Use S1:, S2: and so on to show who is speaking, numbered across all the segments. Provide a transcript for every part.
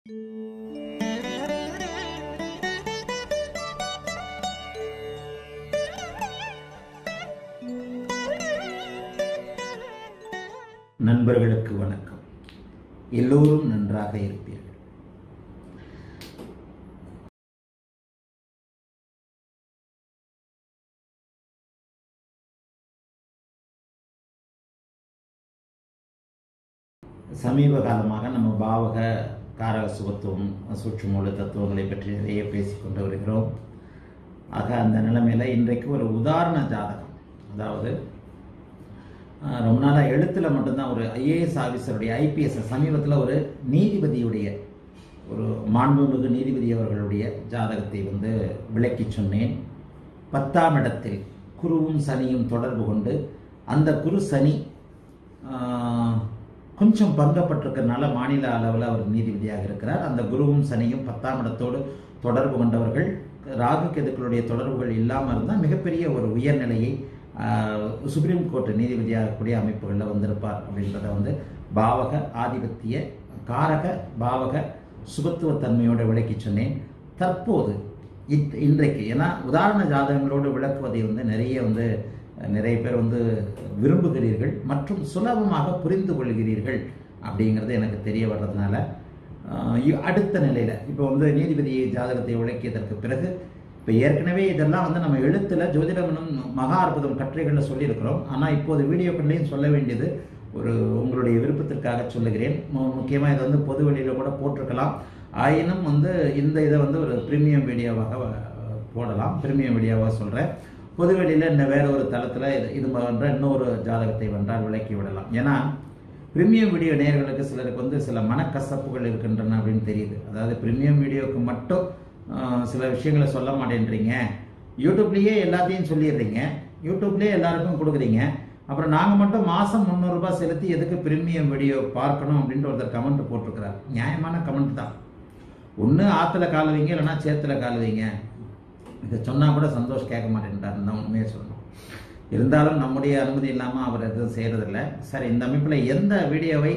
S1: நண்பர்களுக்கு வணக்கம் எல்லோரும் நன்றாக இருப்பீர்கள் சமீப காலமாக நம்ம பாவக காரக சுகத்துவம் சூட்சுமூல தத்துவங்களை பற்றி நிறைய பேசிக்கொண்டு வருகிறோம் ஆக அந்த நிலைமையில் இன்றைக்கு ஒரு உதாரண ஜாதகம் அதாவது ஆஹ், ரொம்ப நாளாக எழுத்தில் மட்டும்தான் ஒரு ஐஏஎஸ் ஆஃபீஸருடைய ஐபிஎஸ் சமீபத்தில் ஒரு நீதிபதியுடைய ஒரு மாண்புமிகு நீதிபதி அவர்களுடைய ஜாதகத்தை வந்து விளக்கி சொன்னேன் பத்தாம் இடத்தில் குருவும் சனியும் தொடர்பு கொண்டு அந்த குரு சனி ஆஹ், கொஞ்சம் பங்கப்பட்டிருக்கிறதுனால மாநில அளவில் அவர் நீதிபதியாக இருக்கிறார் அந்த குருவும் சனியும் பத்தாம் இடத்தோடு தொடர்பு கொண்டவர்கள் ராகு கேதுக்களுடைய தொடர்புகள் இல்லாமல் இருந்தால் மிகப்பெரிய ஒரு உயர்நிலையை ஆஹ், சுப்ரீம் கோர்ட் நீதிபதியாக கூடிய அமைப்புகளில் வந்திருப்பார் அப்படின்றத வந்து பாவக ஆதிபத்திய காரக பாவக சுபத்துவத்தன்மையோடு விளக்கி சொன்னேன் தற்போது இத்- இன்றைக்கு ஏன்னா உதாரண ஜாதகங்களோடு விளக்குவதை வந்து நிறைய வந்து அஹ், நிறைய பேர் வந்து விரும்புகிறீர்கள் மற்றும் சுலபமாக புரிந்து கொள்கிறீர்கள் அப்படிங்கிறது எனக்கு தெரிய வர்றதுனால அஹ், இ- அடுத்த நிலையில் இப்போ வந்து நீதிபதி ஜாதகத்தை விளக்கியதற்கு பிறகு இப்போ ஏற்கனவே இதெல்லாம் வந்து நம்ம எழுத்தில் ஜோதிடமனும் மகா அற்புதம் கட்டுரைகளில் சொல்லியிருக்கிறோம் ஆனால் இப்போது வீடியோக்கள்லையும் சொல்ல வேண்டியது ஒரு உங்களுடைய விருப்பத்திற்காக சொல்லுகிறேன் முக்கியமாக இதை வந்து பொது வெளியில் கூட போட்டிருக்கலாம் ஆயினும் வந்து இந்த இதை வந்து ஒரு ப்ரீமியம் வீடியோவாக அஹ், போடலாம் ப்ரீமியம் வீடியோவாக சொல்கிறேன் பொது வெளியில் இந்த வேற ஒரு தளத்தில் இது இது போன்ற இன்னொரு ஜாதகத்தை வென்றால் விளக்கி விடலாம் ஏன்னா ப்ரீமியம் வீடியோ நேயர்களுக்கு சிலருக்கு வந்து சில மனக்கசப்புகள் இருக்கின்றன அப்படின்னு தெரியுது அதாவது ப்ரீமியம் வீடியோவுக்கு மட்டும் ஆஹ், சில விஷயங்களை சொல்ல மாட்டேன்றீங்க யூடியூப்லேயே எல்லாத்தையும் சொல்லிடுறீங்க யூடியூப்லேயே எல்லாருக்கும் கொடுக்குறீங்க அப்புறம் நாங்கள் மட்டும் மாதம் முந்நூறுரூபா செலுத்தி எதுக்கு ப்ரீமியம் வீடியோ பார்க்கணும் அப்படின்ட்டு ஒருத்தர் கமெண்ட் போட்டிருக்கிறார் நியாயமான கமெண்ட் தான் ஒன்று ஆற்றுல கால் வைங்க இல்லைன்னா சேத்துல கால் வைங்க இதை சொன்னால் கூட சந்தோஷ் கேட்க மாட்டேன்ட்டார் தான் உண்மையை சொல்லணும் இருந்தாலும் நம்முடைய அனுமதி இல்லாமல் அவர் எதுவும் செய்கிறதில்ல சரி இந்த அமைப்பில் எந்த வீடியோவை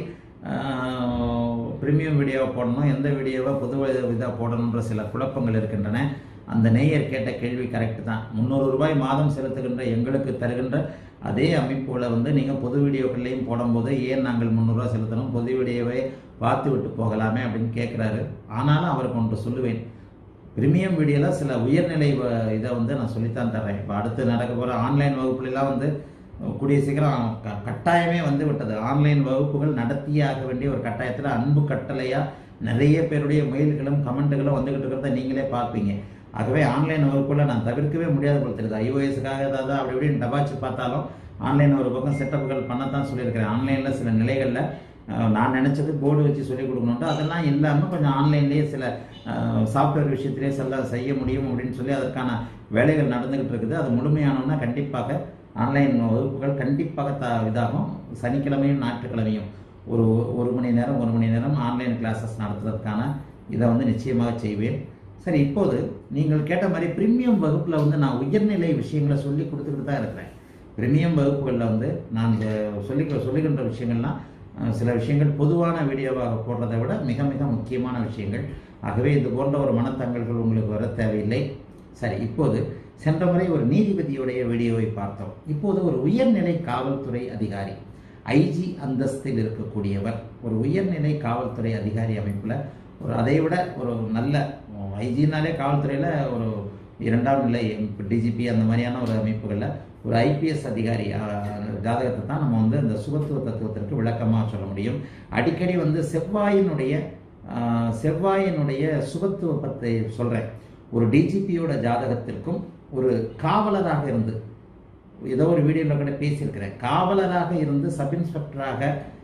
S1: ப்ரீமியம் வீடியோவை போடணும் எந்த வீடியோவை பொது இதாக போடணுன்ற சில குழப்பங்கள் இருக்கின்றன அந்த நேயர் கேட்ட கேள்வி கரெக்டு தான் முந்நூறு ரூபாய் மாதம் செலுத்துகின்ற எங்களுக்கு தருகின்ற அதே அமைப்புகளை வந்து நீங்கள் பொது வீடியோக்கள்லையும் போடும்போது ஏன் நாங்கள் முந்நூறுரூவா செலுத்தணும் பொது வீடியோவை பார்த்து விட்டு போகலாமே அப்படின்னு கேட்குறாரு ஆனாலும் அவருக்கு ஒன்று சொல்லுவேன் பிரீமியம் வீடியோவில் சில உயர்நிலை வ- இதை வந்து நான் சொல்லித்தான் தர்றேன் இப்போ அடுத்து நடக்க போகிற ஆன்லைன் வகுப்புலாம் வந்து கூடிய சீக்கிரம் க- கட்டாயமே வந்து விட்டது ஆன்லைன் வகுப்புகள் நடத்தியே ஆக வேண்டிய ஒரு கட்டாயத்தில் அன்பு கட்டளையாக நிறைய பேருடைய மெயில்களும் கமெண்ட்டுகளும் வந்துகிட்டு இருக்கிறத நீங்களே பார்ப்பீங்க ஆகவே ஆன்லைன் வகுப்புல நான் தவிர்க்கவே முடியாத போல தெரியுது ஐஓஎஸ்க்காக ஏதாவது அப்படி இப்படின்னு டபாச்சு பார்த்தாலும் ஆன்லைன் ஒரு பக்கம் செட்டப்புகள் பண்ணத்தான் சொல்லியிருக்கிறேன் ஆன்லைனில் சில நிலைகளில் அஹ், நான் நினச்சது போர்டு வச்சு சொல்லிக் கொடுக்கணுன்ட்டு அதெல்லாம் இல்லாமல் கொஞ்சம் ஆன்லைன்லேயே சில சாஃப்ட்வேர் விஷயத்திலே சில செய்ய முடியும் அப்படின்னு சொல்லி அதற்கான வேலைகள் நடந்துகிட்டு இருக்குது அது முழுமையானோன்னா கண்டிப்பாக ஆன்லைன் வகுப்புகள் கண்டிப்பாக த இதாகும் சனிக்கிழமையும் ஞாயிற்றுக்கிழமையும் ஒரு ஒரு மணி நேரம் ஒரு மணி நேரம் ஆன்லைன் கிளாஸஸ் நடத்துறதுக்கான இதை வந்து நிச்சயமாக செய்வேன் சரி இப்போது நீங்கள் கேட்ட மாதிரி பிரீமியம் வகுப்பில் வந்து நான் உயர்நிலை விஷயங்களை சொல்லி கொடுத்துக்கிட்டு தான் இருக்கிறேன் பிரீமியம் வகுப்புகளில் வந்து நான் இந்த சொல்லி சொல்லுகின்ற விஷயங்கள்லாம் அஹ், சில விஷயங்கள் பொதுவான வீடியோவாக போடுறதை விட மிக மிக முக்கியமான விஷயங்கள் ஆகவே இது போன்ற ஒரு மனத்தங்கல்கள் உங்களுக்கு வர தேவையில்லை சரி இப்போது சென்ற முறை ஒரு நீதிபதியுடைய வீடியோவை பார்த்தோம் இப்போது ஒரு உயர்நிலை காவல்துறை அதிகாரி ஐஜி அந்தஸ்தில் இருக்கக்கூடியவர் ஒரு உயர்நிலை காவல்துறை அதிகாரி அமைப்பில் ஒரு அதை விட ஒரு நல்ல ஐஜினாலே காவல்துறையில் ஒரு இரண்டாம் நிலை டிஜிபி அந்த மாதிரியான ஒரு அமைப்புகளில் ஒரு ஐபிஎஸ் அதிகாரி ஆஹ், ஜாதகத்தை தான் நம்ம வந்து இந்த சுபத்துவ தத்துவத்திற்கு விளக்கமாக சொல்ல முடியும் அடிக்கடி வந்து செவ்வாயினுடைய ஆஹ், செவ்வாயினுடைய சுபத்துவத்தை சொல்கிறேன் ஒரு டிஜிபியோட ஜாதகத்திற்கும் ஒரு காவலராக இருந்து ஏதோ ஒரு வீடியோவில் கூட பேசியிருக்கிறேன் காவலராக இருந்து சப் இன்ஸ்பெக்டராக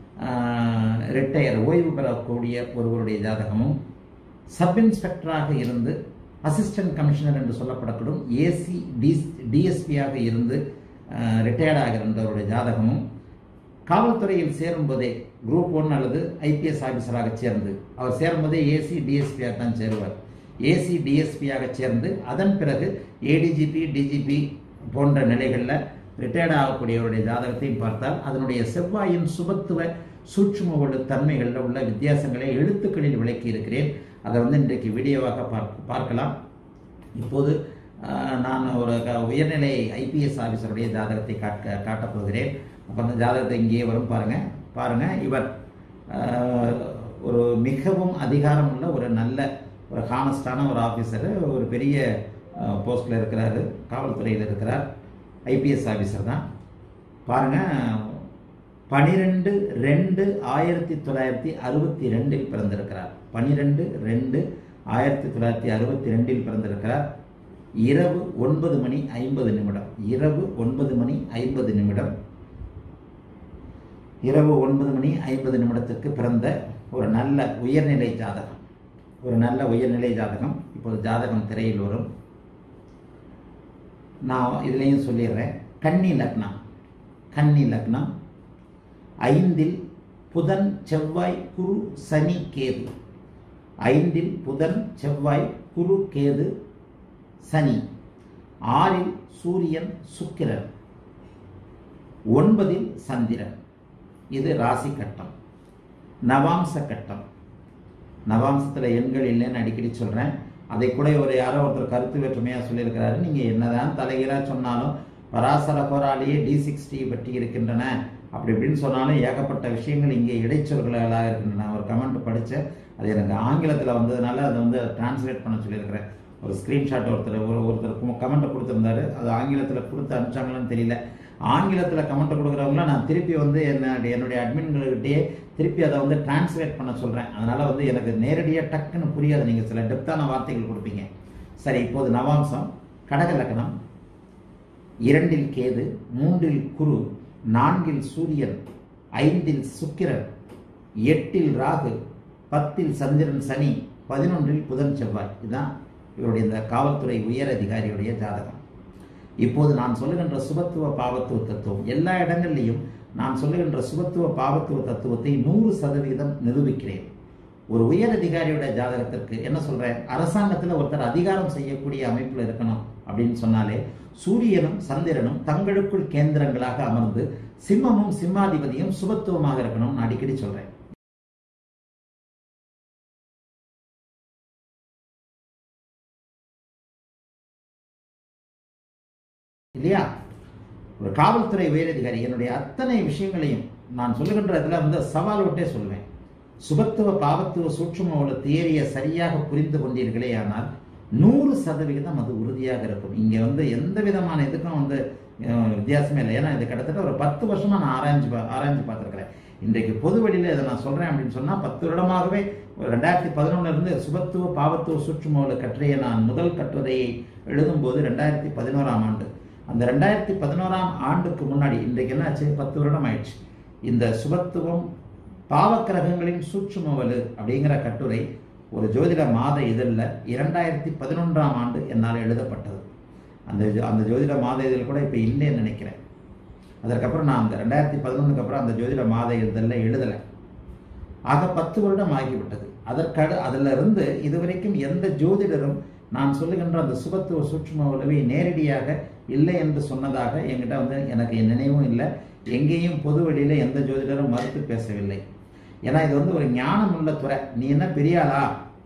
S1: ரிட்டையர் ஓய்வு பெறக்கூடிய ஒருவருடைய ஜாதகமும் சப் இன்ஸ்பெக்டராக இருந்து அசிஸ்டன்ட் கமிஷனர் என்று சொல்லப்படக்கூடும் ஏசி டிஎஸ்பியாக இருந்து ரிட்டையர்ட் ஆகின்றவருடைய ஜாதகமும் காவல்துறையில் சேரும்போதே குரூப் ஒன் அல்லது ஐபிஎஸ் ஆஃபீஸராக சேர்ந்து அவர் சேரும்போதே ஏசி டிஎஸ்பியாக தான் சேருவார் ஏசி டிஎஸ்பியாக சேர்ந்து அதன் பிறகு ஏடிஜிபி டிஜிபி போன்ற நிலைகளில் ரிட்டையர்ட் ஆகக்கூடியவருடைய ஜாதகத்தையும் பார்த்தால் அதனுடைய செவ்வாயின் சுபத்துவ சூட்சும தன்மைகளில் உள்ள வித்தியாசங்களை எழுத்துக்களில் விளக்கி இருக்கிறேன் அதை வந்து இன்றைக்கு வீடியோவாக பார்க்க பார்க்கலாம் இப்போது ஆஹ், நான் ஒரு க- உயர்நிலை ஐபிஎஸ் ஆஃபீஸருடைய ஜாதகத்தை காட்ட காட்டப் போகிறேன் அப்போ அந்த ஜாதகத்தை இங்கேயே வரும் பாருங்கள் பாருங்கள் இவர் ஆஹ், ஒரு மிகவும் அதிகாரம் உள்ள ஒரு நல்ல ஒரு ஹானஸ்டான ஒரு ஆஃபீஸர் ஒரு பெரிய போஸ்டில் இருக்கிறாரு காவல்துறையில் இருக்கிறார் ஐபிஎஸ் ஆஃபீஸர் தான் பாருங்கள் பனிரெண்டு ரெண்டு ஆயிரத்தி தொள்ளாயிரத்தி அறுபத்தி ரெண்டில் பிறந்திருக்கிறார் பனிரெண்டு ரெண்டு ஆயிரத்தி தொள்ளாயிரத்தி அறுபத்தி ரெண்டில் பிறந்திருக்கிறார் இரவு ஒன்பது மணி ஐம்பது நிமிடம் இரவு ஒன்பது மணி ஐம்பது நிமிடம் இரவு ஒன்பது மணி ஐம்பது நிமிடத்துக்கு பிறந்த ஒரு நல்ல உயர்நிலை ஜாதகம் ஒரு நல்ல உயர்நிலை ஜாதகம் இப்போது ஜாதகம் திரையில் வரும் நான் இதுலேயும் சொல்லிடுறேன் கன்னி லக்னம் கன்னி லக்னம் ஐந்தில் புதன் செவ்வாய் குரு சனி கேது ஐந்தில் புதன் செவ்வாய் குரு கேது சனி ஆறில் சூரியன் சுக்கிரன் ஒன்பதில் சந்திரன் இது ராசி கட்டம் நவாம்ச கட்டம் நவாம்சத்தில் எண்கள் இல்லைன்னு அடிக்கடி சொல்கிறேன் அதை கூட ஒரு யாரோ ஒருத்தர் கருத்து வேற்றுமையாக சொல்லியிருக்கிறாரு நீங்கள் என்னதான் தலைகீழாக சொன்னாலும் பராசர போராளியே டி சிக்ஸ்டி பற்றி இருக்கின்றன அப்படி இப்படின்னு சொன்னாலும் ஏகப்பட்ட விஷயங்கள் இங்கே இடைச்சொல்களாக இருக்கின்றன ஒரு கமெண்ட் படித்தேன் அது எனக்கு ஆங்கிலத்தில் வந்ததுனால அதை வந்து டிரான்ஸ்லேட் பண்ண சொல்லியிருக்கிறேன் ஒரு ஸ்க்ரீன்ஷாட் ஒருத்தர் ஒரு ஒருத்தர் கமெண்ட்டை கொடுத்துருந்தாரு அது ஆங்கிலத்தில் கொடுத்து அனுப்பிச்சாங்களான்னு தெரியல ஆங்கிலத்தில் கமெண்ட்டை கொடுக்குறவங்கள நான் திருப்பி வந்து என்ன என்னுடைய அட்மின்கிட்டே திருப்பி அதை வந்து டிரான்ஸ்லேட் பண்ண சொல்கிறேன் அதனால் வந்து எனக்கு நேரடியாக டக்குன்னு புரியாது நீங்கள் சில டெப்த்தான வார்த்தைகள் கொடுப்பீங்க சரி இப்போது நவாம்சம் கடக லக்னம் இரண்டில் கேது மூன்றில் குரு நான்கில் சூரியன் ஐந்தில் சுக்கிரன் எட்டில் ராகு பத்தில் சந்திரன் சனி பதினொன்றில் புதன் செவ்வாய் இதுதான் இவருடைய இந்த காவல்துறை உயர் அதிகாரியுடைய ஜாதகம் இப்போது நான் சொல்லுகின்ற சுபத்துவ பாவத்துவ தத்துவம் எல்லா இடங்கள்லையும் நான் சொல்லுகின்ற சுபத்துவ பாவத்துவ தத்துவத்தை நூறு சதவீதம் நிரூபிக்கிறேன் ஒரு உயர் அதிகாரியோட ஜாதகத்திற்கு என்ன சொல்றேன் அரசாங்கத்தில் ஒருத்தர் அதிகாரம் செய்யக்கூடிய அமைப்பில் இருக்கணும் அப்படின்னு சொன்னாலே சூரியனும் சந்திரனும் தங்களுக்குள் கேந்திரங்களாக அமர்ந்து சிம்மமும் சிம்மாதிபதியும் சுபத்துவமாக இருக்கணும் நான் அடிக்கடி சொல்றேன் இல்லையா ஒரு காவல்துறை உயரதிகாரி என்னுடைய அத்தனை விஷயங்களையும் நான் சொல்லுகின்ற இதில் வந்து சவால் விட்டே சொல்வேன் சுபத்துவ பாவத்துவ சூட்சும உள்ள தியரியை சரியாக புரிந்து கொண்டீர்களே ஆனால் நூறு சதவிகிதம் அது உறுதியாக இருக்கும் இங்கே வந்து எந்த விதமான இதுக்கும் வந்து அஹ், வித்தியாசமே இல்லை ஏன்னா இது கிட்டத்தட்ட ஒரு பத்து வருஷமா நான் ஆராய்ஞ்சு பா- ஆராய்ஞ்சு பார்த்துருக்கிறேன் இன்றைக்கு பொது வெளியில் இதை நான் சொல்கிறேன் அப்படின்னு சொன்னால் பத்து வருடமாகவே ஒரு ரெண்டாயிரத்தி பதினொன்னுல இருந்து சுபத்துவ பாவத்துவ சூட்சும கட்டுரையை நான் முதல் கட்டுரையை எழுதும்போது ரெண்டாயிரத்தி பதினோராம் ஆண்டு அந்த ரெண்டாயிரத்தி பதினோராம் ஆண்டுக்கு முன்னாடி இன்றைக்கு என்ன ஆச்சு பத்து வருடம் ஆயிடுச்சு இந்த சுபத்துவம் பாவக்கிரகங்களின் சூட்சும வலு அப்படிங்கிற கட்டுரை ஒரு ஜோதிட மாத இதழில் இரண்டாயிரத்தி பதினொன்றாம் ஆண்டு என்னால் எழுதப்பட்டது அந்த ஜோ- அந்த ஜோதிட மாத இதழ் கூட இப்போ இல்லைன்னு நினைக்கிறேன் அதற்கப்புறம் நான் அந்த ரெண்டாயிரத்தி பதினொன்றுக்கு அப்புறம் அந்த ஜோதிட மாத இதழில் எழுதலை ஆக பத்து வருடம் ஆகிவிட்டது அதற்கடு அதில் இருந்து இதுவரைக்கும் எந்த ஜோதிடரும் நான் சொல்லுகின்ற அந்த சுபத்துவ சூட்சும உளவை நேரடியாக இல்லை என்று சொன்னதாக என்கிட்ட வந்து எனக்கு நினைவும் இல்லை எங்கேயும் பொது வெளியில் எந்த ஜோதிடரும் மறுத்து பேசவில்லை ஏன்னா இது வந்து ஒரு ஞானம் உள்ள துறை நீ என்ன பெரிய ஆளா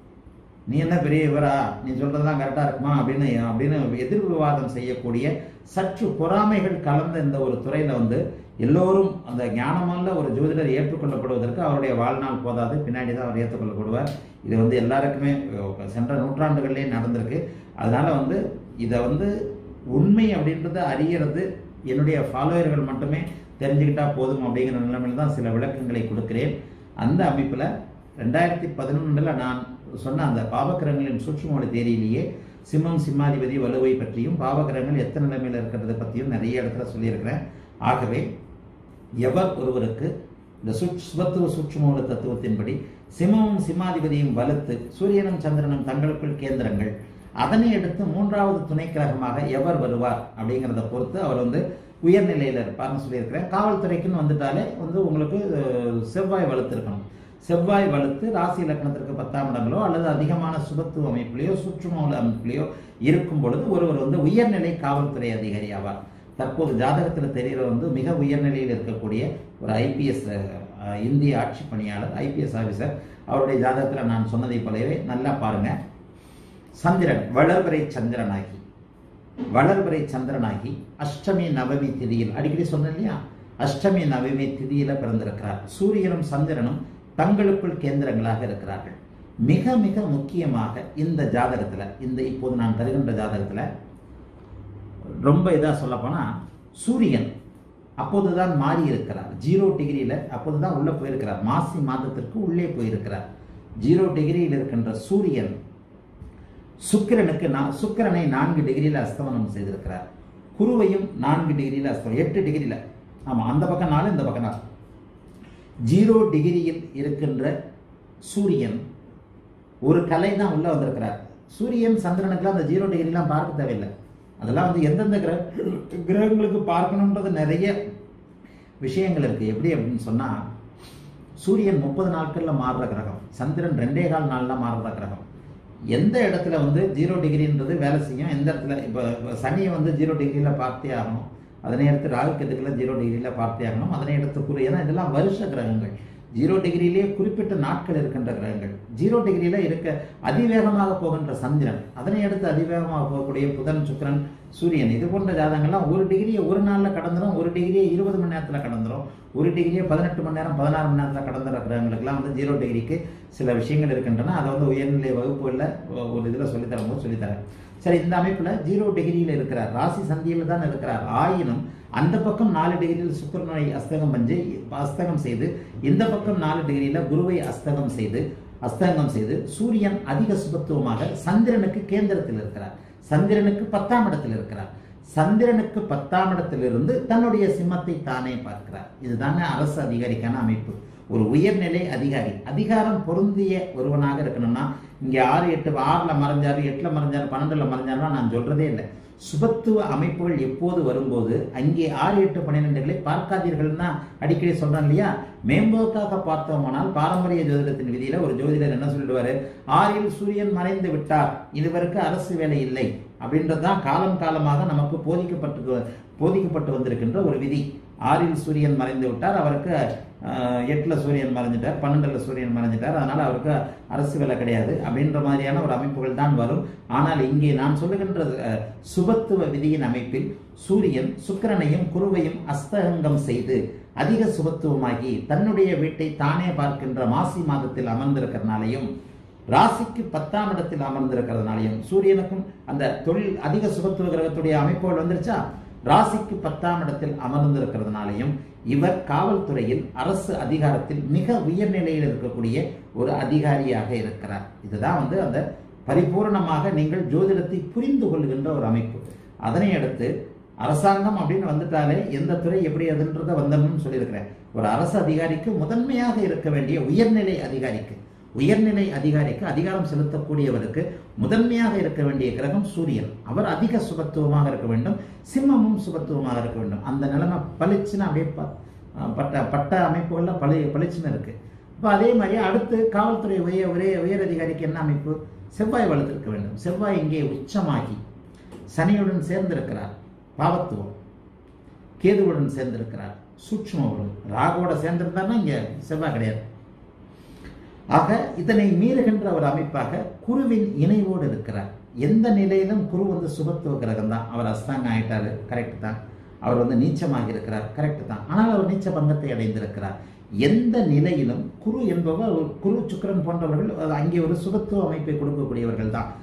S1: நீ என்ன பெரிய இவரா நீ சொல்றதெல்லாம் கரெக்டா இருக்குமா அப்படின்னு அப்படின்னு எதிர் விவாதம் செய்யக்கூடிய சற்று பொறாமைகள் கலந்த இந்த ஒரு துறையில வந்து எல்லோரும் அந்த ஞானமுள்ள ஒரு ஜோதிடர் ஏற்றுக்கொள்ளப்படுவதற்கு அவருடைய வாழ்நாள் போதாது பின்னாடி தான் அவர் ஏற்றுக்கொள்ளப்படுவார் இது வந்து எல்லாருக்குமே அஹ், சென்ற நூற்றாண்டுகள்லேயே நடந்திருக்கு அதனால வந்து இதை வந்து உண்மை அப்படின்றத அறியறது என்னுடைய ஃபாலோவர்கள் மட்டுமே தெரிஞ்சுக்கிட்டா போதும் அப்படிங்கிற நிலைமையில் தான் சில விளக்கங்களை கொடுக்கிறேன் அந்த அமைப்பில் ரெண்டாயிரத்தி பதினொன்றில் நான் சொன்ன அந்த பாவக்கிரகங்களின் சூட்சுமொழி தேரியிலேயே சிம்மம் சிம்மாதிபதி வலுவை பற்றியும் பாவக்கிரகங்கள் எத்தனை நிலைமையில் இருக்கிறத பற்றியும் நிறைய இடத்துல சொல்லியிருக்கிறேன் ஆகவே எவர் ஒருவருக்கு இந்த சுட் சுபத்துவ சூட்சுமோல தத்துவத்தின்படி சிம்மமும் சிம்மாதிபதியும் வலுத்து சூரியனும் சந்திரனும் தங்களுக்குள் கேந்திரங்கள் அதனை அடுத்து மூன்றாவது துணை கிரகமாக எவர் வருவார் அப்படிங்கிறத பொறுத்து அவர் வந்து உயர்நிலையில் இருப்பார்னு சொல்லியிருக்கிறேன் காவல்துறைக்குன்னு வந்துட்டாலே வந்து உங்களுக்கு அஹ், செவ்வாய் வலுத்து இருக்கணும் செவ்வாய் வலுத்து ராசி லக்னத்திற்கு பத்தாம் இடங்களோ அல்லது அதிகமான சுபத்துவ அமைப்பிலேயோ சுற்றுமூல அமைப்பிலேயோ இருக்கும் பொழுது ஒருவர் வந்து உயர்நிலை காவல்துறை அதிகாரி ஆவார் தற்போது ஜாதகத்தில் தெரிகிற வந்து மிக உயர்நிலையில் இருக்கக்கூடிய ஒரு ஐபிஎஸ் அஹ், இந்திய ஆட்சி பணியாளர் ஐபிஎஸ் ஆஃபீஸர் அவருடைய ஜாதகத்தில் நான் சொன்னதை போலவே நல்லா பாருங்க சந்திரன் வளர்வரை சந்திரனாகி வளர்வரை சந்திரனாகி அஷ்டமி நவமி திதியில் அடிக்கடி சொன்னேன் இல்லையா அஷ்டமி நவமி திதியில பிறந்திருக்கிறார் சூரியனும் சந்திரனும் தங்களுக்குள் கேந்திரங்களாக இருக்கிறார்கள் மிக மிக முக்கியமாக இந்த ஜாதகத்துல இந்த இப்போது நான் தருகின்ற ஜாதகத்துல ரொம்ப இதா சொல்ல போனா சூரியன் அப்போதுதான் மாறி இருக்கிறார் ஜீரோ டிகிரியில அப்போதுதான் உள்ள போயிருக்கிறார் மாசி மாதத்திற்கு உள்ளே போயிருக்கிறார் ஜீரோ டிகிரியில் இருக்கின்ற சூரியன் சுக்கிரனுக்கு நா சுக்கிரனை நான்கு டிகிரியில் அஸ்தமனம் செய்திருக்கிறார் குருவையும் நான்கு டிகிரியில் அஸ்தமனம் எட்டு டிகிரியில் ஆமாம் அந்த பக்கம் நாலு இந்த பக்கம் நாலு ஜீரோ டிகிரியில் இருக்கின்ற சூரியன் ஒரு கலை தான் உள்ள வந்திருக்கிறார் சூரியன் சந்திரனுக்குலாம் அந்த ஜீரோ டிகிரிலாம் பார்க்க தேவையில்லை அதெல்லாம் வந்து எந்தெந்த கிரக கிரகங்களுக்கு பார்க்கணுன்றது நிறைய விஷயங்கள் இருக்கு எப்படி அப்படின்னு சொன்னா சூரியன் முப்பது நாட்கள்ல மாறுற கிரகம் சந்திரன் ரெண்டே கால் நாள்ல மாறுற கிரகம் எந்த இடத்துல வந்து ஜீரோ டிகிரின்றது வேலை செய்யும் எந்த இடத்துல இப்போ சனியை வந்து ஜீரோ டிகிரியில் பார்த்தே ஆகணும் அதனை எடுத்து ராகு கேதுக்கெல்லாம் ஜீரோ டிகிரியில் பார்த்தே ஆகணும் அதனை எடுத்து குரு ஏன்னா இதெல்லாம் வருஷ கிரகங்கள் ஜீரோ டிகிரியிலேயே குறிப்பிட்ட நாட்கள் இருக்கின்ற கிரகங்கள் ஜீரோ டிகிரியில இருக்க அதிவேகமாக போகின்ற சந்திரன் அதனை அடுத்து அதிவேகமாக போகக்கூடிய புதன் சுக்கிரன் சூரியன் இது போன்ற ஜாதகங்கள்லாம் ஒரு டிகிரியை ஒரு நாளில் கடந்துரும் ஒரு டிகிரியை இருபது மணி நேரத்தில் கடந்துரும் ஒரு டிகிரியை பதினெட்டு மணி நேரம் பதினாறு மணி நேரத்தில் கடந்துற கிரகங்களுக்குலாம் வந்து ஜீரோ டிகிரிக்கு சில விஷயங்கள் இருக்கின்றன அதை வந்து உயர்நிலை வகுப்புகளில் ஒரு இதில் சொல்லித்தரும்போது சொல்லித்தரேன் சரி இந்த அமைப்பில் ஜீரோ டிகிரியில் இருக்கிறார் ராசி சந்தியில் தான் இருக்கிறார் ஆயினும் அந்த பக்கம் நாலு டிகிரியில் சுக்கிரனை அஸ்தகம் பண்ணி அஸ்தகம் செய்து இந்த பக்கம் நாலு டிகிரியில் குருவை அஸ்தகம் செய்து அஸ்தங்கம் செய்து சூரியன் அதிக சுபத்துவமாக சந்திரனுக்கு கேந்திரத்தில் இருக்கிறார் சந்திரனுக்கு பத்தாம் இடத்தில் இருக்கிறார் சந்திரனுக்கு பத்தாம் இடத்திலிருந்து தன்னுடைய சிம்மத்தை தானே பார்க்கிறார் இதுதாங்க அரசு அதிகாரிக்கான அமைப்பு ஒரு உயர்நிலை அதிகாரி அதிகாரம் பொருந்திய ஒருவனாக இருக்கணும்னா இங்க ஆறு எட்டு ஆறுல மறைஞ்சாரு எட்டுல மறைஞ்சாரு பன்னெண்டுல மறைஞ்சாருன்னா நான் சொல்றதே இல்லை சுபத்துவ அமைப்புகள் எப்போது வரும்போது அங்கே ஆறு எட்டு பன்னிரெண்டுகளை பார்க்காதீர்கள் தான் அடிக்கடி சொல்றேன் இல்லையா மேம்போக்காக பார்த்தோமானால் பாரம்பரிய ஜோதிடத்தின் விதியில ஒரு ஜோதிடர் என்ன சொல்லிடுவாரு ஆறில் சூரியன் மறைந்து விட்டார் இதுவரைக்கு அரசு வேலை இல்லை அப்படின்றதுதான் காலம் காலமாக நமக்கு போதிக்கப்பட்டு போதிக்கப்பட்டு வந்திருக்கின்ற ஒரு விதி ஆறில் சூரியன் மறைந்து விட்டார் அவருக்கு அஹ், எட்டுல சூரியன் மறைஞ்சிட்டார் பன்னெண்டுல சூரியன் மறைஞ்சிட்டார் அதனால அவருக்கு அரசு வேலை கிடையாது அப்படின்ற மாதிரியான ஒரு அமைப்புகள் தான் வரும் ஆனால் இங்கே நான் சொல்லுகின்ற அஹ், சுபத்துவ விதியின் அமைப்பில் சூரியன் சுக்கிரனையும் குருவையும் அஸ்தகங்கம் செய்து அதிக சுபத்துவமாகி தன்னுடைய வீட்டை தானே பார்க்கின்ற மாசி மாதத்தில் அமர்ந்திருக்கிறனாலையும் ராசிக்கு பத்தாம் இடத்தில் அமர்ந்திருக்கிறதுனாலையும் சூரியனுக்கும் அந்த தொழில் அதிக சுபத்துவ கிரகத்துடைய அமைப்புகள் வந்துருச்சா ராசிக்கு பத்தாம் இடத்தில் அமர்ந்திருக்கிறதுனாலையும் இவர் காவல்துறையில் அரசு அதிகாரத்தில் மிக உயர்நிலையில் இருக்கக்கூடிய ஒரு அதிகாரியாக இருக்கிறார் இதுதான் வந்து அந்த பரிபூரணமாக நீங்கள் ஜோதிடத்தை புரிந்து கொள்கின்ற ஒரு அமைப்பு அதனை அடுத்து அரசாங்கம் அப்படின்னு வந்துட்டாலே எந்த துறை எப்படி அதுன்றத வந்தணும்னு சொல்லியிருக்கிறேன் ஒரு அரசு அதிகாரிக்கு முதன்மையாக இருக்க வேண்டிய உயர்நிலை அதிகாரிக்கு உயர்நிலை அதிகாரிக்கு அதிகாரம் செலுத்தக்கூடியவருக்கு முதன்மையாக இருக்க வேண்டிய கிரகம் சூரியன் அவர் அதிக சுபத்துவமாக இருக்க வேண்டும் சிம்மமும் சுபத்துவமாக இருக்க வேண்டும் அந்த நிலைமை பளிச்சுன்னு அப்படியே ப- பட்ட பட்ட அமைப்புகள்ல பளி பளிச்சுன்னு இருக்கு இப்போ அதே மாதிரி அடுத்து காவல்துறை உயர் ஒரே உயர் அதிகாரிக்கு என்ன அமைப்பு செவ்வாய் வளர்த்திருக்க வேண்டும் செவ்வாய் இங்கே உச்சமாகி சனியுடன் சேர்ந்திருக்கிறார் பாவத்துவம் கேதுவுடன் சேர்ந்திருக்கிறார் சூட்சும உடல் ராகுவோட சேர்ந்திருந்தாருன்னா இங்க செவ்வாய் கிடையாது ஆக இதனை மீறுகின்ற ஒரு அமைப்பாக குருவின் இணைவோடு இருக்கிறார் எந்த நிலையிலும் குரு வந்து சுபத்துவ கிரகம் தான் அவர் அஸ்தாங்க ஆயிட்டாரு கரெக்ட் தான் அவர் வந்து நீச்சமாக இருக்கிறார் கரெக்ட் தான் ஆனால் அவர் நீச்ச பங்கத்தை அடைந்திருக்கிறார் எந்த நிலையிலும் குரு என்பவர் ஒரு குரு சுக்கிரன் போன்றவர்கள் அது அங்கே ஒரு சுபத்துவ அமைப்பை கொடுக்கக்கூடியவர்கள் தான்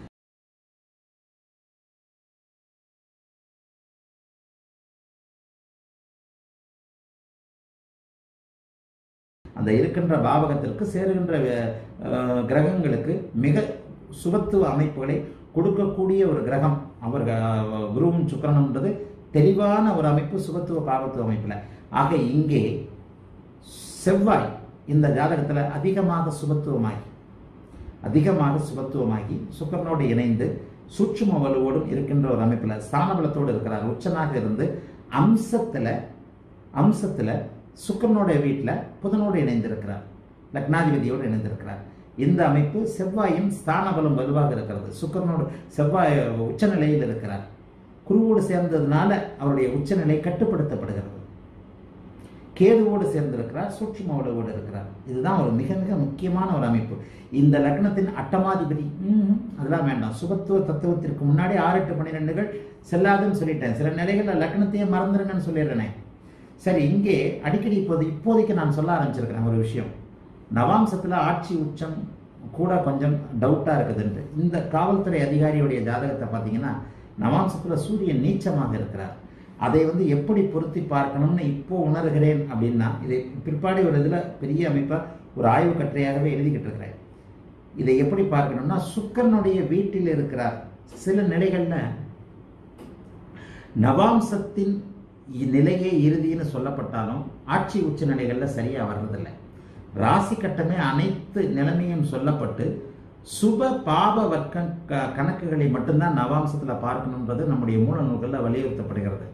S1: அந்த இருக்கின்ற பாவகத்திற்கு சேருகின்ற அஹ், கிரகங்களுக்கு மிக சுபத்துவ அமைப்புகளை கொடுக்கக்கூடிய ஒரு கிரகம் அவர் அஹ், குருவும் சுக்கிரனும்ன்றது தெளிவான ஒரு அமைப்பு சுபத்துவ பாவத்துவ அமைப்புல ஆக இங்கே செவ்வாய் இந்த ஜாதகத்துல அதிகமாக சுபத்துவமாகி அதிகமாக சுபத்துவமாகி சுக்கரனோடு இணைந்து சூட்சும வலுவோடும் இருக்கின்ற ஒரு அமைப்புல ஸ்தானபலத்தோடு இருக்கிறார் உச்சனாக இருந்து அம்சத்துல அம்சத்துல சுக்கரனோட வீட்டுல புதனோடு இணைந்திருக்கிறார் லக்னாதிபதியோடு இணைந்திருக்கிறார் இந்த அமைப்பு செவ்வாயும் ஸ்தானபலம் வலுவாக இருக்கிறது சுக்கரனோடு செவ்வாய் உச்சநிலையில் இருக்கிறார் குருவோடு சேர்ந்ததுனால அவருடைய உச்சநிலை கட்டுப்படுத்தப்படுகிறது கேதுவோடு சேர்ந்திருக்கிறார் சூட்சும உடவோடு இருக்கிறார் இதுதான் ஒரு மிக மிக முக்கியமான ஒரு அமைப்பு இந்த லக்னத்தின் அட்டமாதிபதி ம்ஹும், அதெல்லாம் வேண்டாம் சுபத்துவ தத்துவத்திற்கு முன்னாடி ஆறு எட்டு பன்னிரெண்டுகள் செல்லாதுன்னு சொல்லிட்டேன் சில நிலைகளில் லக்னத்தையே மறந்துருங்கன்னு சொல்லிடுறேனே சரி இங்கே அடிக்கடி இப்போது இப்போதைக்கு நான் சொல்ல ஆரம்பிச்சிருக்கிறேன் ஒரு விஷயம் நவாம்சத்தில் ஆட்சி உச்சம் கூட கொஞ்சம் டவுட்டாக இருக்குதுன்ட்டு இந்த காவல்துறை அதிகாரியுடைய ஜாதகத்தை பார்த்தீங்கன்னா நவாம்சத்தில் சூரியன் நீச்சமாக இருக்கிறார் அதை வந்து எப்படி பொருத்தி பார்க்கணும்னு இப்போ உணர்கிறேன் அப்படின்னா இதை பிற்பாடு ஒரு இதில் பெரிய அமைப்பாக ஒரு ஆய்வு கட்டுரையாகவே எழுதிக்கிட்டு இருக்கிறேன் இதை எப்படி பார்க்கணும்னா சுக்கரனுடைய வீட்டில் இருக்கிறார் சில நிலைகளில் நவாம்சத்தின் இ- நிலையே இறுதின்னு சொல்லப்பட்டாலும் ஆட்சி உச்ச நிலைகளில் சரியாக வர்றதில்லை ராசி கட்டமே அனைத்து நிலைமையும் சொல்லப்பட்டு சுப பாப வர்க்க க- கணக்குகளை மட்டும்தான் நவாம்சத்தில் பார்க்கணுன்றது நம்முடைய மூல நூல்களில் வலியுறுத்தப்படுகிறது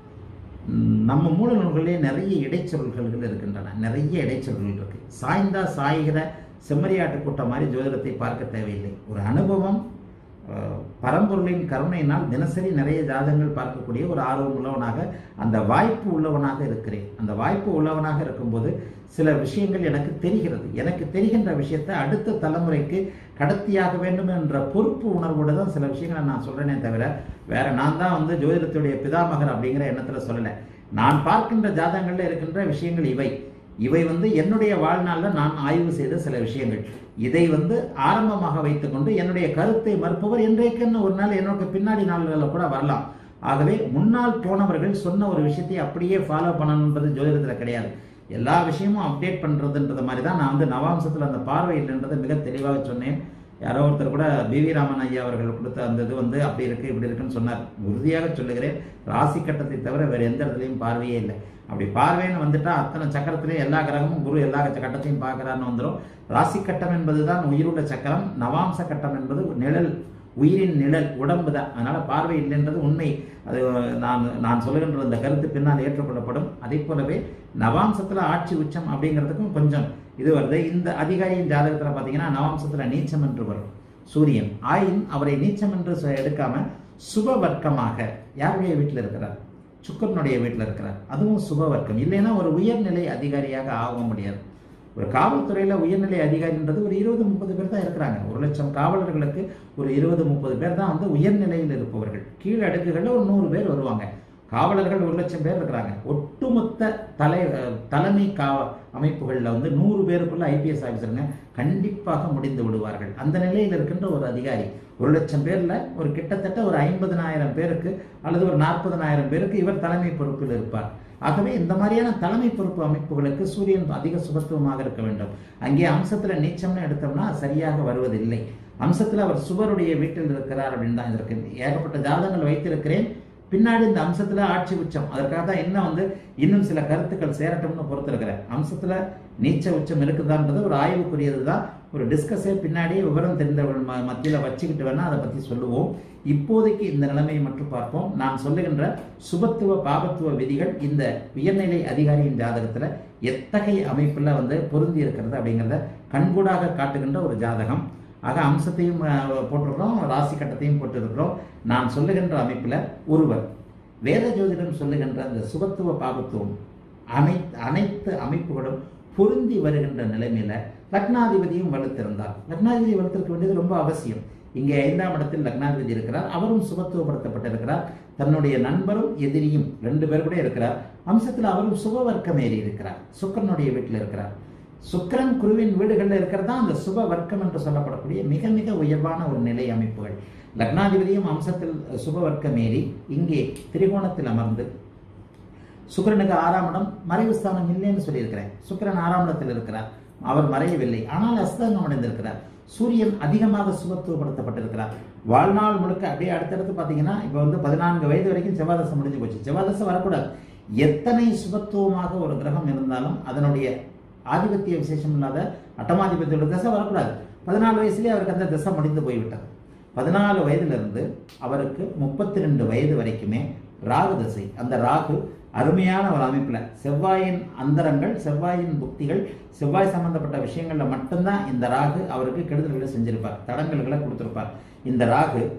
S1: ம், நம்ம மூல நூல்களிலே நிறைய இடைச்சொல்கள் இருக்கின்றன நிறைய இடைச்சொல்கள் இருக்கு சாய்ந்தா சாய்கிற செம்மறியாட்டு கூட்டம் மாதிரி ஜோதிடத்தை பார்க்க தேவையில்லை ஒரு அனுபவம் அஹ், பரம்பொருளின் கருணையினால் தினசரி நிறைய ஜாதகங்கள் பார்க்கக்கூடிய ஒரு ஆர்வம் உள்ளவனாக அந்த வாய்ப்பு உள்ளவனாக இருக்கிறேன் அந்த வாய்ப்பு உள்ளவனாக இருக்கும்போது சில விஷயங்கள் எனக்கு தெரிகிறது எனக்கு தெரிகின்ற விஷயத்தை அடுத்த தலைமுறைக்கு கடத்தியாக வேண்டும் என்ற பொறுப்பு உணர்வோடு தான் சில விஷயங்களை நான் சொல்றேனே தவிர வேற நான் தான் வந்து ஜோதிடத்துடைய பிதாமகர் அப்படிங்கிற எண்ணத்துல சொல்லலை நான் பார்க்கின்ற ஜாதகங்கள்ல இருக்கின்ற விஷயங்கள் இவை இவை வந்து என்னுடைய வாழ்நாளில் நான் ஆய்வு செய்த சில விஷயங்கள் இதை வந்து ஆரம்பமாக வைத்துக்கொண்டு என்னுடைய கருத்தை மறுப்பவர் என்றைக்குன்னு ஒரு நாள் என்னோட பின்னாடி நாள்களில் கூட வரலாம் ஆகவே முன்னால் போனவர்கள் சொன்ன ஒரு விஷயத்தை அப்படியே ஃபாலோ பண்ணணுன்றது ஜோதிடத்தில் கிடையாது எல்லா விஷயமும் அப்டேட் பண்ணுறதுன்றது மாதிரி தான் நான் வந்து நவாம்சத்தில் அந்த பார்வை இல்லைன்றதை மிக தெளிவாக சொன்னேன் யாரோ ஒருத்தர் கூட பிவி ராமன் ஐயா அவர்கள் கொடுத்த அந்த இது வந்து அப்படி இருக்கு இப்படி இருக்குன்னு சொன்னார் உறுதியாக சொல்லுகிறேன் ராசி கட்டத்தை தவிர வேறு எந்த இடத்துலையும் பார்வையே இல்லை அப்படி பார்வைன்னு வந்துட்டா அத்தனை சக்கரத்திலே எல்லா கிரகமும் குரு எல்லா கட்டத்தையும் பார்க்கறான்னு வந்துடும் ராசி கட்டம் என்பதுதான் உயிருள்ள சக்கரம் நவாம்ச கட்டம் என்பது நிழல் உயிரின் நிழல் உடம்பு தான் அதனால பார்வை இல்லைன்றது உண்மை அது நான் நான் சொல்லுகின்ற அந்த கருத்து பின்னால் ஏற்றுக்கொள்ளப்படும் அதே போலவே நவாம்சத்துல ஆட்சி உச்சம் அப்படிங்கிறதுக்கும் கொஞ்சம் இது வருது இந்த அதிகாரியின் ஜாதகத்துல பார்த்தீங்கன்னா நவாம்சத்துல நீச்சம் என்று வரும் சூரியன் ஆயின் அவரை நீச்சம் என்று சொ- எடுக்காம சுப வர்க்கமாக யாருடைய வீட்டில் இருக்கிறார் சுக்கரனுடைய வீட்டில் இருக்கிறார் அதுவும் சுப வர்க்கம் இல்லைன்னா ஒரு உயர்நிலை அதிகாரியாக ஆக முடியாது ஒரு காவல்துறையில் உயர்நிலை அதிகாரின்றது ஒரு இருபது முப்பது பேர் தான் இருக்கிறாங்க ஒரு லட்சம் காவலர்களுக்கு ஒரு இருபது முப்பது பேர் தான் வந்து உயர்நிலையில் இருப்பவர்கள் கீழ் அடுக்குகளில் ஒரு நூறு பேர் வருவாங்க காவலர்கள் ஒரு லட்சம் பேர் இருக்கிறாங்க ஒட்டுமொத்த தலை அஹ், தலைமை கா அமைப்புகளில் வந்து நூறு பேருக்குள்ள ஐபிஎஸ் ஆஃபீஸருங்க கண்டிப்பாக முடிந்து விடுவார்கள் அந்த நிலையில் இருக்கின்ற ஒரு அதிகாரி ஒரு லட்சம் பேர்ல ஒரு கிட்டத்தட்ட ஒரு ஐம்பதனாயிரம் பேருக்கு அல்லது ஒரு நாற்பதனாயிரம் பேருக்கு இவர் தலைமை பொறுப்பில் இருப்பார் ஆகவே இந்த மாதிரியான தலைமை பொறுப்பு அமைப்புகளுக்கு சூரியன் அதிக சுபத்துவமாக இருக்க வேண்டும் அங்கே அம்சத்துல நீச்சம்னு எடுத்தோம்னா சரியாக வருவதில்லை அம்சத்துல அவர் சுவருடைய வீட்டில் இருக்கிறார் அப்படின்னு தான் இதற்கு ஏகப்பட்ட ஜாதகங்கள் வைத்திருக்கிறேன் பின்னாடி இந்த அம்சத்துல ஆட்சி உச்சம் அதற்காக தான் இன்னும் வந்து இன்னும் சில கருத்துக்கள் சேரட்டும்னு பொறுத்திருக்கிறேன் அம்சத்துல நீச்ச உச்சம் இருக்குதான்றது ஒரு ஆய்வுக்குரியது தான் ஒரு டிஸ்கஸே பின்னாடி விவரம் தெரிந்தவர்கள் ம மத்தியில் வச்சுக்கிட்டு வேணா அதை பற்றி சொல்லுவோம் இப்போதைக்கு இந்த நிலைமையை மட்டும் பார்ப்போம் நான் சொல்லுகின்ற சுபத்துவ பாபத்துவ விதிகள் இந்த உயர்நிலை அதிகாரியின் ஜாதகத்துல எத்தகைய அமைப்புல வந்து பொருந்தி இருக்கிறது அப்படிங்கிறத கண்கூடாக காட்டுகின்ற ஒரு ஜாதகம் ஆக அம்சத்தையும் அஹ், போட்டிருக்கிறோம் ராசி கட்டத்தையும் போட்டிருக்கிறோம் நான் சொல்லுகின்ற அமைப்புல ஒருவர் வேத ஜோதிடம் சொல்லுகின்ற அந்த சுபத்துவ பாபத்துவம் அனைத்து அனைத்து அமைப்புகளும் பொருந்தி வருகின்ற நிலைமையில லக்னாதிபதியும் வலுத்திருந்தார் லக்னாதிபதி வலுத்திருக்க வேண்டியது ரொம்ப அவசியம் இங்கே ஐந்தாம் இடத்தில் லக்னாதிபதி இருக்கிறார் அவரும் சுபத்துவப்படுத்தப்பட்டிருக்கிறார் தன்னுடைய நண்பரும் எதிரியும் ரெண்டு பேர் கூட இருக்கிறார் அம்சத்தில் அவரும் சுபவர்க்கம் ஏறி இருக்கிறார் சுக்கரனுடைய வீட்டில் இருக்கிறார் சுக்கிரன் குருவின் வீடுகளில் இருக்கிறதா அந்த சுப வர்க்கம் என்று சொல்லப்படக்கூடிய மிக மிக உயர்வான ஒரு நிலை அமைப்புகள் லக்னாதிபதியும் அம்சத்தில் சுப வர்க்கம் ஏறி இங்கே திரிகோணத்தில் அமர்ந்து சுக்கிரனுக்கு ஆறாம் இடம் மறைவு ஸ்தானம் இல்லைன்னு சொல்லியிருக்கிறேன் சுக்கிரன் ஆறாம் இடத்தில் இருக்கிறார் அவர் மறையவில்லை ஆனால் அஸ்தங்கம் அடைந்திருக்கிறார் சூரியன் அதிகமாக சுபத்துவப்படுத்தப்பட்டிருக்கிறார் வாழ்நாள் முழுக்க அப்படியே அடுத்தடுத்து பார்த்தீங்கன்னா இப்போ வந்து பதினான்கு வயது வரைக்கும் செவ்வாதசம் முடிஞ்சு போச்சு செவ்வாதசம் வரக்கூடாது எத்தனை சுபத்துவமாக ஒரு கிரகம் இருந்தாலும் அதனுடைய ஆதிபத்திய விசேஷம் இல்லாத அட்டமாதிபத்தியோட தசை வரக்கூடாது பதினாலு வயசுலேயே அவருக்கு அந்த தசை முடிந்து போய்விட்டது பதினாலு வயதிலிருந்து அவருக்கு முப்பத்தி ரெண்டு வயது வரைக்குமே ராகு தசை அந்த ராகு அருமையான ஒரு அமைப்பில் செவ்வாயின் அந்தரங்கள் செவ்வாயின் புக்திகள் செவ்வாய் சம்பந்தப்பட்ட விஷயங்களில் மட்டும்தான் இந்த ராகு அவருக்கு கெடுதல்களை செஞ்சிருப்பார் தடங்கல்களை கொடுத்திருப்பார் இந்த ராகு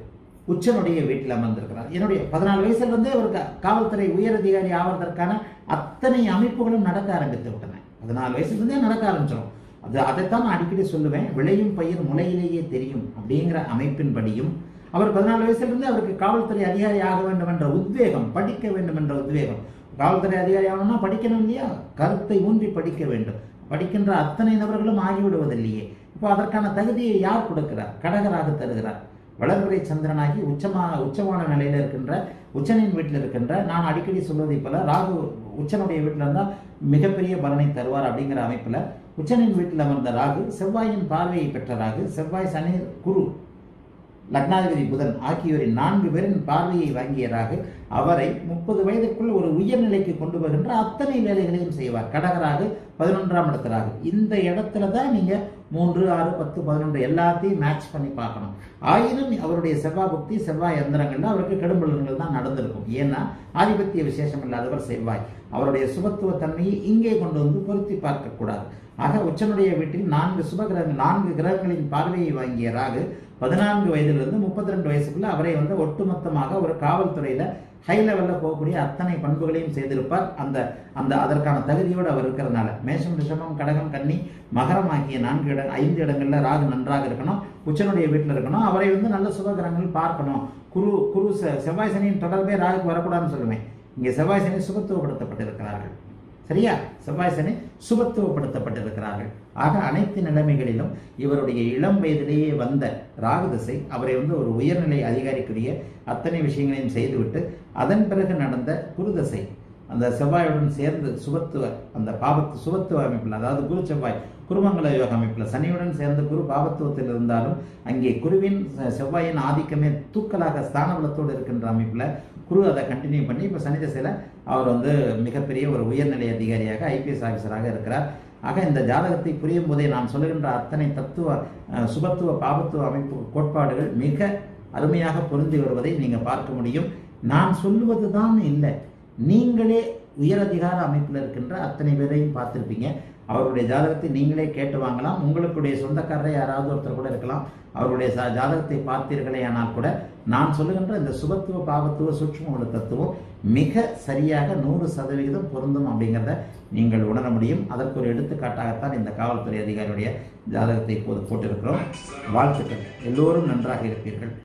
S1: உச்சனுடைய வீட்டில் அமர்ந்திருக்கிறார் என்னுடைய பதினாலு வயசுல இருந்தே அவர் கா- காவல்துறை உயர் அதிகாரி ஆவதற்கான அத்தனை அமைப்புகளும் நடக்க ஆரம்பித்து விட்டன பதினாலு வயசுல இருந்தே நடக்க ஆரம்பிச்சிடும் அது அதைத்தான் நான் அடிக்கடி சொல்லுவேன் விளையும் பயிர் முளையிலேயே தெரியும் அப்படிங்கிற அமைப்பின்படியும் அவர் பதினாலு வயசுல இருந்தே அவருக்கு காவல்துறை அதிகாரி ஆக வேண்டும் என்ற உத்வேகம் படிக்க வேண்டும் என்ற உத்வேகம் காவல்துறை அதிகாரி ஆகணும்னா படிக்கணும் இல்லையா கருத்தை ஊன்றி படிக்க வேண்டும் படிக்கின்ற அத்தனை நபர்களும் ஆகிவிடுவதில்லையே இப்போ அதற்கான தகுதியை யார் கொடுக்கிறார் கடகராக தருகிறார் வளர்பிறை சந்திரனாகி உச்சமா உச்சமான நிலையில இருக்கின்ற உச்சனின் வீட்டில் இருக்கின்ற நான் அடிக்கடி சொல்வதைப் போல ராகு உச்சனுடைய வீட்டில் இருந்தால் மிகப்பெரிய பலனை தருவார் அப்படிங்கிற அமைப்பில் உச்சனின் வீட்டில் அமர்ந்த ராகு செவ்வாயின் பார்வையை பெற்ற ராகு செவ்வாய் சனி குரு லக்னாதிபதி புதன் ஆகியோரின் நான்கு பேரின் பார்வையை வாங்கிய ராகு அவரை முப்பது வயதுக்குள் ஒரு உயர்நிலைக்கு கொண்டு வருகின்ற அத்தனை வேலைகளையும் செய்வார் கடகராகு பதினொன்றாம் இடத்துறாகு இந்த இடத்துல தான் நீங்க மூன்று ஆறு பத்து பதினொன்று எல்லாத்தையும் மேட்ச் பண்ணி பார்க்கணும் ஆயினும் அவருடைய செவ்வாய் புக்தி செவ்வாய் எந்திரங்கள்ல அவருக்கு கெடும்பலன்கள் தான் நடந்திருக்கும் ஏன்னா ஆதிபத்திய விசேஷம் இல்லாதவர் செவ்வாய் அவருடைய சுபத்துவ தன்மையை இங்கே கொண்டு வந்து பொருத்தி பார்க்கக்கூடாது ஆக உச்சனுடைய வீட்டில் நான்கு சுப கிரகங்கள் நான்கு கிரகங்களின் பார்வையை வாங்கிய ராகு பதினான்கு வயதிலிருந்து முப்பத்தி ரெண்டு வயசுக்குள்ள அவரை வந்து ஒட்டுமொத்தமாக ஒரு காவல்துறையில ஹை லெவல்ல போகக்கூடிய அத்தனை பண்புகளையும் செய்திருப்பார் அந்த அந்த அதற்கான தகுதியோடு அவர் இருக்கிறதுனால மேஷம் ரிஷபம் கடகம் கன்னி மகரம் ஆகிய நான்கு இட ஐந்து இடங்கள்ல ராகு நன்றாக இருக்கணும் உச்சனுடைய வீட்டில் இருக்கணும் அவரை வந்து நல்ல சுபகிரகங்கள் பார்க்கணும் குரு குரு செ- செவ்வாய் சனியின் தொடர்பே ராகுக்கு வரக்கூடாதுன்னு சொல்லுவேன் இங்கே செவ்வாய் சனி சுபத்துவப்படுத்தப்பட்டிருக்கிறார்கள் சரியா செவ்வாய் சனி சுபத்துவப்படுத்தப்பட்டிருக்கிறார்கள் ஆக அனைத்து நிலைமைகளிலும் இவருடைய இளம் வயதிலேயே வந்த ராகு திசை அவரை வந்து ஒரு உயர்நிலை அதிகாரிக்குரிய அத்தனை விஷயங்களையும் செய்துவிட்டு அதன் பிறகு நடந்த குருதசை அந்த செவ்வாயுடன் சேர்ந்து சுபத்துவ அந்த பாபத்து சுபத்துவ அமைப்பில் அதாவது குரு செவ்வாய் குருமங்கல யோக அமைப்பில் சனியுடன் சேர்ந்து குரு பாபத்துவத்தில் இருந்தாலும் அங்கே குருவின் செ- செவ்வாயின் ஆதிக்கமே தூக்கலாக ஸ்தானபலத்தோடு இருக்கின்ற அமைப்பில் குரு அதை கண்டினியூ பண்ணி இப்போ சனி திசையில் அவர் வந்து மிகப்பெரிய ஒரு உயர்நிலை அதிகாரியாக ஐபிஎஸ் ஆஃபீஸராக இருக்கிறார் ஆக இந்த ஜாதகத்தை புரியும் போதே நான் சொல்லுகின்ற அத்தனை தத்துவ அஹ், சுபத்துவ பாபத்துவ அமைப்பு கோட்பாடுகள் மிக அருமையாக பொருந்தி வருவதை நீங்கள் பார்க்க முடியும் நான் சொல்லுவது தான் இல்லை நீங்களே உயரதிகார அமைப்பில் இருக்கின்ற அத்தனை பேரையும் பார்த்துருப்பீங்க அவருடைய ஜாதகத்தை நீங்களே கேட்டு வாங்கலாம் உங்களுடைய சொந்தக்காரரை யாராவது ஒருத்தர் கூட இருக்கலாம் அவருடைய ச- ஜாதகத்தை பார்த்தீர்களே ஆனால் கூட நான் சொல்லுகின்ற இந்த சுபத்துவ பாவத்துவ சூட்சும உள்ள தத்துவம் மிக சரியாக நூறு சதவிகிதம் பொருந்தும் அப்படிங்கிறத நீங்கள் உணர முடியும் அதற்கு ஒரு எடுத்துக்காட்டாகத்தான் இந்த காவல்துறை அதிகாரியுடைய ஜாதகத்தை இப்போது போட்டிருக்கிறோம் வாழ்த்துக்கள் எல்லோரும் நன்றாக இருப்பீர்கள்